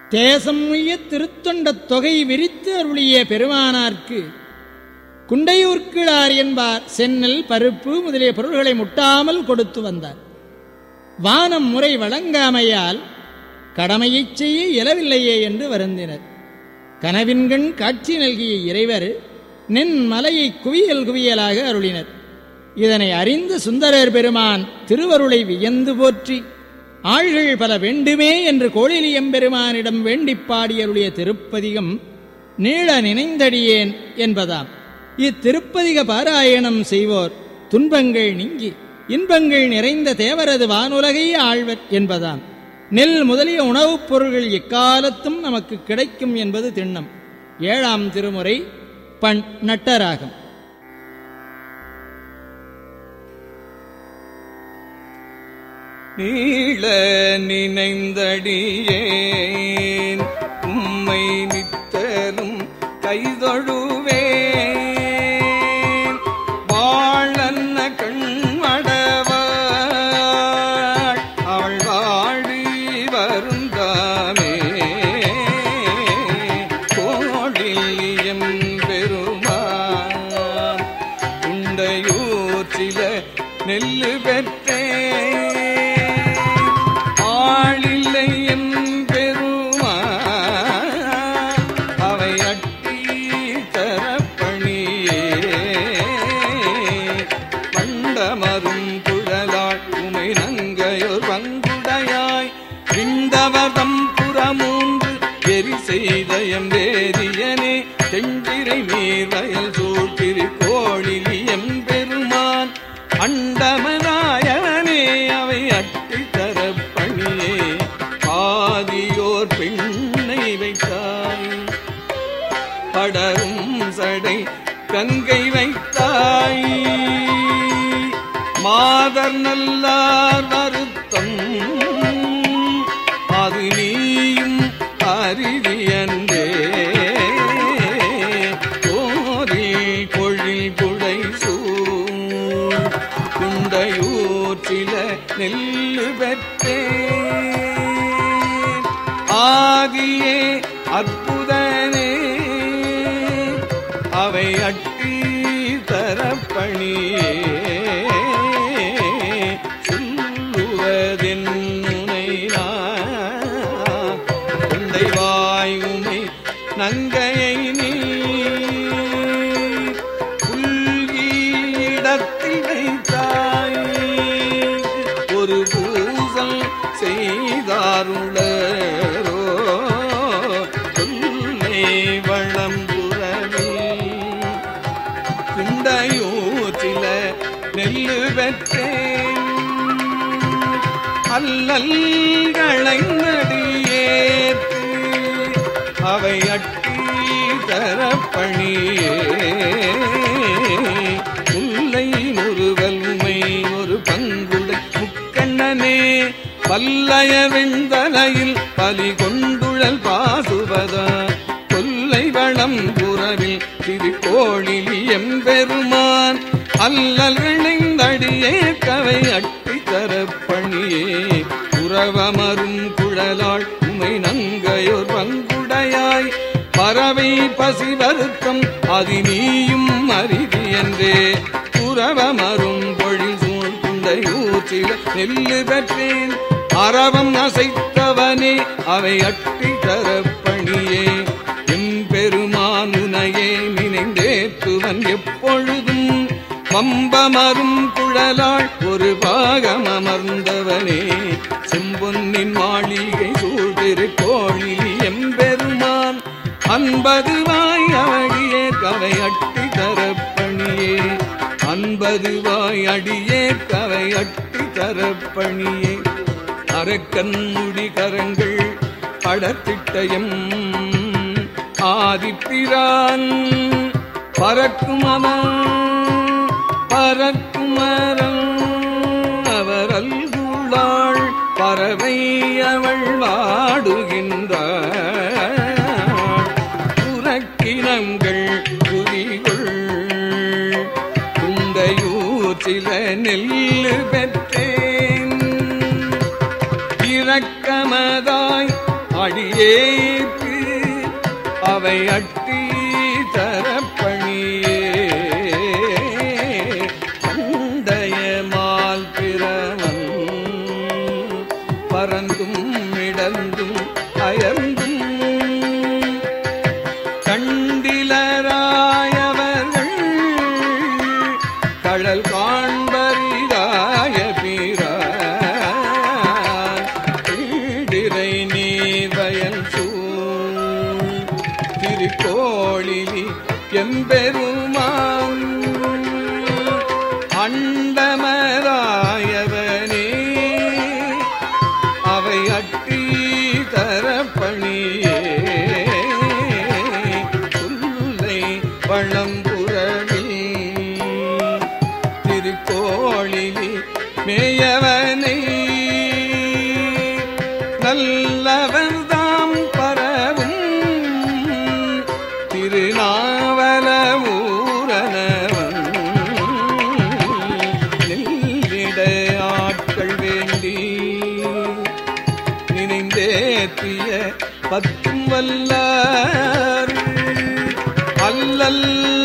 தேசம் உய்ய திருத்தொண்ட தொகை விரித்து அருளிய பெருமானார்க்கு குண்டையூர்கிழார் என்பார் சென்னல் பருப்பு முதலிய பொருள்களை முட்டாமல் கொடுத்து வந்தார் வானம் முறை வழங்காமையால் கடமையைச் செய்ய இயலவில்லையே என்று வருந்தினர் கனவின்கண் காட்சி நல்கிய இறைவர் நின் மலையை குவியல் குவியலாக அருளினர் இதனை அறிந்து சுந்தரர் பெருமான் திருவருளை வியந்து போற்றி ஆள்கள் பல வேண்டுமே என்று கோழிலியம்பெருமானிடம் வேண்டிப் பாடியருளிய திருப்பதிகம் நீள நினைந்தடியேன் என்பதாம் இத்திருப்பதிக பாராயணம் செய்வோர் துன்பங்கள் நீங்கி இன்பங்கள் நிறைந்த தேவரது வானுலகை ஆழ்வர் என்பதாம் நெல் முதலிய உணவுப் பொருள்கள் எக்காலத்தும் நமக்கு கிடைக்கும் என்பது திண்ணம் ஏழாம் திருமுறை பண் நட்டராகம் நீள நினைந்தடியேன் உம்மை நித்தலும் கைதொழுவேன் வாழன்ன கண்மடவாள் அவள் வாழி வருந்தாமே கோழியம் பெருமான் குண்டையூர் சில நெல்லு பெற்றேன் ஆளில்லை என் பெருமான் அவை அட்டி தரப்பணியே மண்டமரும் குழலாள் உமை நங்கையோர் பங்குடையாய் விண்டவதம் புறமூன்று எரி செய்த எம்பேரியனே செஞ்சிரை நீர் வயல் சூழ்த்திரு கோழிலி எம்பெருமான் அண்டமனாயவனே அவை அட்டி தரப்பணியே ஆதியோர் பெண்ணை வைத்தாய் படரும் சடை கங்கை வைத்தாய் மாதர் நல்லார் வருத்தம் அது நீயும் அறிவியன்றே கோரில் கொழில் குடை சூழ் குண்டையூர் சில நெல்லு பெற்றேன் ஆதியே அற்புதனே அவை அட்டி தரப்பணியே சொல்லுவதென்னுனை குண்டை வாயுமை நங்கையை நீ புல்கிடத்தில் வைத்தாய் ஒரு பூசல் செய்தாருளரோ சொல்லை வளம்புறவே குண்டையூற்றில நெல்லு பெற்றேன் அல்லல்களை நடியேற்று அவை அட்டி தரப்பணியே முல்லை முருகல் உமை ஒரு பங்குளை முக்கண்ணனே பல்லய வெண்தலையில் பலி கொண்டுழல் பாசுவதா கொல்லை வளம் புறவில் திருக்கோழிலி எம்பெருமான் அல்லல் இணைந்தடியே கவை அட்டி தரப்பணியே உறவமரும் குழலாள் உமை நங்கையோர் பங்குடையாய் பறவை பசி வருத்தம் அது நீயும் அறிவி என்றே உறவமரும் பொழில் சூழ் குண்டை ஊற்றில நெல்லு பெற்றேன் அறவம் அசைத்தவனே அவை அட்டி தரப்பணியே எம்பெருமானுனையே நினைந்தேத்துவன் எப்பொழுதும் பம்பமரும் குழலாள் ஒரு பாகம் அமர்ந்தவனே செம்பொன்னின் மாளிகை சூழ்திரு கோழிலி எம்பெருமான் அன்பது வாய் அவடியே கவை அட்டி தரப்பணியே அன்பது வாய் அடியே கவை அட்டி தரப்பணியே அரக்கன் முடி கரங்கள் படத்திட்டயம் ஆதிப்பிரான் பறக்கும் அவன் பறக்குமரம் அவர் அல்குளாள் பறவை அவள் வாடுகின்றாள் புறக்கினங்கள் குதிகள் குண்டையூர் சில நெல்லு பெற்றேன் இரக்கமதாய் அடி அடியேற்கு அவை அட்டி தரப்பணியே பந்தயமால் பிறவன் பறந்தும் மிடந்தும் அயர்ந்தும் கண்டிலராயவர்கள் கடல் காண்பரிதாய பீரான் திரை நீர் வயல் சூழ் திருக்கோளிலி எம்பெருமான் அண்டமராயவனே அவை அட்டி தரப்பணியே சொல்லை பழம்புறவில் திருக்கோளிலி மேயவனை நல்லவர்தாம் பரவும் திருநாவல ஊரனவன் நெல்லிட ஆட்கள் வேண்டி நினைந்தேத்திய பத்தும் வல்லார் அல்லல்